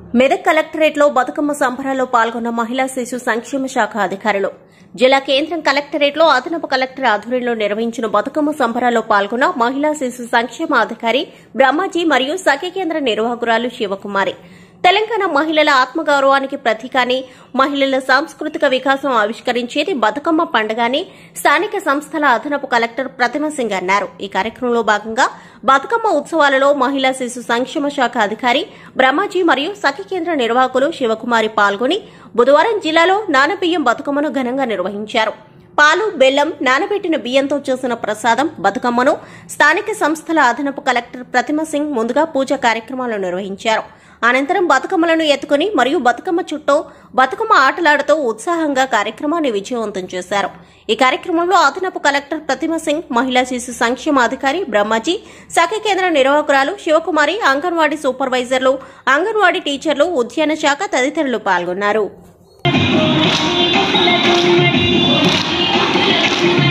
మెదక్ కలెక్టరేట్లో బతుకమ్మ సంబరాల్లో పాల్గొన్న మహిళా శిశు సంక్షేమ శాఖ అధికారులు జిల్లా కేంద్రం కలెక్టరేట్లో అదనపు కలెక్టర్ ఆధ్వర్యంలో నిర్వహించిన బతుకమ్మ సంబరాల్లో పాల్గొన్న మహిళా శిశు సంక్షేమ అధికారి బ్రహ్మాజీ మరియు సఖి కేంద్ర నిర్వాహకురాలు శివకుమారి తెలంగాణ మహిళల ఆత్మగౌరవానికి ప్రతీకాని మహిళల సాంస్కృతిక వికాసం ఆవిష్కరించేది బతుకమ్మ పండుగని స్థానిక సంస్థల అదనపు కలెక్టర్ ప్రతిమ సింగ్ అన్నారు ఈ కార్యక్రమంలో భాగంగా బతుకమ్మ ఉత్సవాలలో మహిళా శిశు సంక్షేమ శాఖ అధికారి బ్రహ్మాజీ మరియు సఖి కేంద్ర నిర్వాహకులు శివకుమారి పాల్గొని బుధవారం జిల్లాలో నానబియ్యం బతుకమ్మను ఘనంగా నిర్వహించారు పాలు బెల్లం నానబెట్టిన బియ్యంతో చేసిన ప్రసాదం బతుకమ్మను స్థానిక సంస్థల అదనపు కలెక్టర్ ప్రతిమ సింగ్ ముందుగా పూజ కార్యక్రమాలు నిర్వహించారు అనంతరం బతుకమ్మలను ఎత్తుకుని మరియు బతుకమ్మ చుట్టూ బతుకమ్మ ఆటలాడుతూ ఉత్సాహంగా కార్యక్రమాన్ని విజయవంతం చేశారు ఈ కార్యక్రమంలో అదనపు కలెక్టర్ ప్రతిమ సింగ్ మహిళా శిశు సంక్షేమ అధికారి బ్రహ్మాజీ సఖి కేంద్ర నిర్వాహకురాలు శివకుమారి అంగన్వాడీ సూపర్వైజర్లు అంగన్వాడీ టీచర్లు ఉద్యాన శాఖ తదితరులు పాల్గొన్నారు Thank you.